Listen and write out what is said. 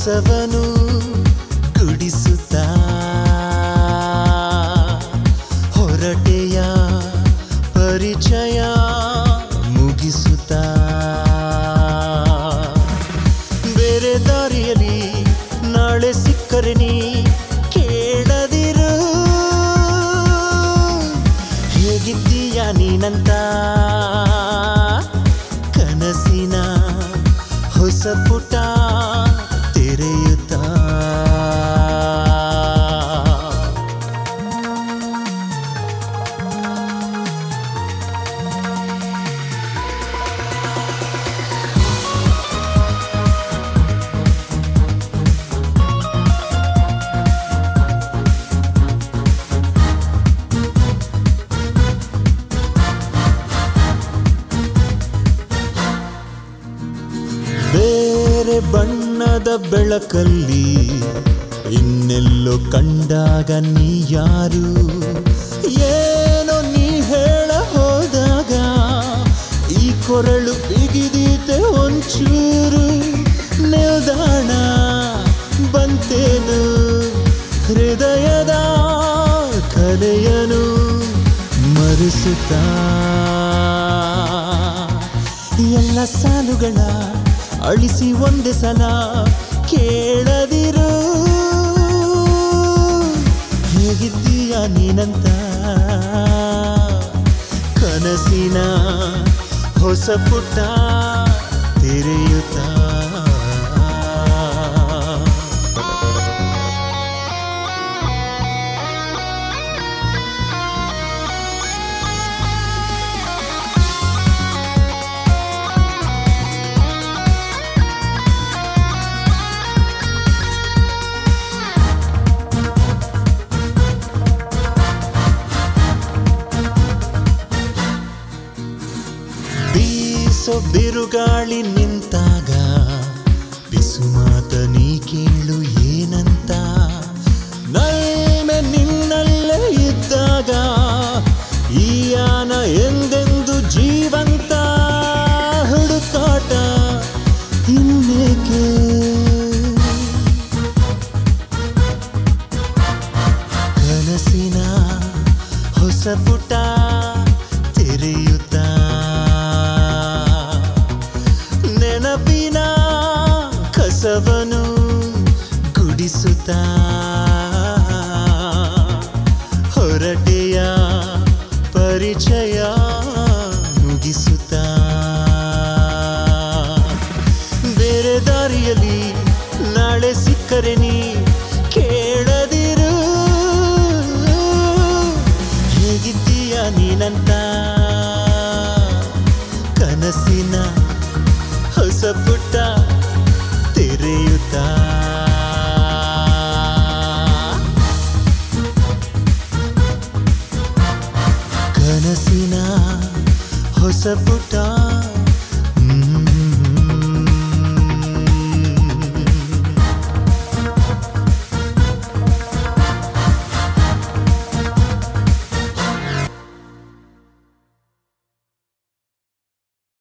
ಹೊಸವನು ಗುಡಿಸುತ್ತಾ ಹೊರಟೆಯ ಪರಿಚಯ ಮುಗಿಸುತ್ತಾ ಬೇರೆ ದಾರಿಯಲ್ಲಿ ನಾಳೆ ಸಿಕ್ಕರೆ ನೀ ಕೇಳದಿರು ಹೇಗಿದ್ದೀಯ ನೀನಂತ ಕನಸಿನ ಹೊಸ ಪುಟ ತೆರೆಯುತ್ತಾ ಬೇರೆ ಬಣ್ಣದ ಬೆಳಕಲ್ಲಿ ಇನ್ನೆಲ್ಲೋ ಕಂಡಾಗ ನೀ ಯಾರು ಏನೋ ನೀ ಹೇಳ ಹೋದಾಗ ಈ ಕೊರಳು ಬಿಗಿದೀತೆ ಒಂಚೂರು ನಿಲ್ದಾಣ ಬಂತೇನು ಹೃದಯದ ಕಲೆಯನು ಮರೆಸುತ್ತಾ ಎಲ್ಲ ಸಾಲುಗಳ ಅಳಿಸಿ ಒಂದೇ ಸಲ ಕೇಳದಿರು ಹೇಗಿದ್ದೀಯ ನೀನಂತ ಕನಸಿನ ಹೊಸ ಪುಟ್ಟ ತೆರೆಯುತ್ತಾ ಬೀಸೋ ಬಿರುಗಾಳಿ ನಿಂತಾಗ ಬಿಸುಮಾತ ನೀ ಕೇಳು ಏನಂತ ನಲ್ಮೆ ನಿನ್ನಲ್ಲೇ ಇದ್ದಾಗ ಈ ಯಾನ ಎಂದೆಂದು ಜೀವಂತ ಹುಡುಕಾಟ ಇನ್ನೇಕೆ ಕನಸಿನ ಹೊಸ ಪುಟ ತೆರೆಯುತ್ತಾ ನೆನಪಿನ ಕಸವನು ಗುಡಿಸುತ್ತಾ ಹೊರಟೆಯ ಪರಿಚಯ ಮುಗಿಸುತ್ತಾ ಬೇರೆ ದಾರಿಯಲ್ಲಿ ನಾಳೆ ಸಿಕ್ಕರೆ ನೀ ಕೇಳದಿರು ಹೇಗಿದ್ದೀಯ ನೀನಂತ ಕನಸಿನ ಹೊಸ ಪುಟ್ಟ ತೆರೆಯುತ್ತಾ ಕನಸಿನ ಹೊಸ ಪುಟ